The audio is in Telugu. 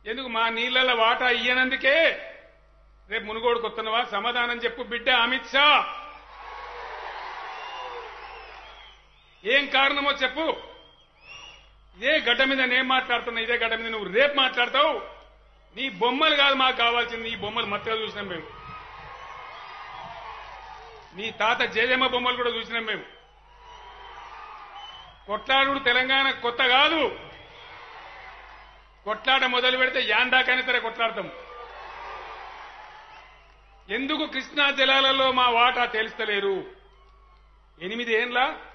ఎందుకు మా నీళ్ళ వాటా ఇయ్యనందుకే రేపు మునుగోడు కొత్తనవా సమాధానం చెప్పు బిడ్డ అమిత్ షా ఏం కారణమో చెప్పు ఇదే గడ్డ మీద నేను మాట్లాడుతున్నా ఇదే గడ్డ మీద నువ్వు రేపు మాట్లాడతావు నీ బొమ్మలు కాదు మాకు కావాల్సింది నీ బొమ్మలు మత్తగా చూసినాం మేము నీ తాత జేజమ్మ బొమ్మలు కూడా చూసినాం మేము కొట్లాడు తెలంగాణ కొత్త కాదు కొట్లాట మొదలు పెడితే యాందాకైనా సరే కొట్లాడతాం ఎందుకు కృష్ణా జలాలలో మా వాటా తెలుస్తలేరు ఎనిమిది ఏండ్ల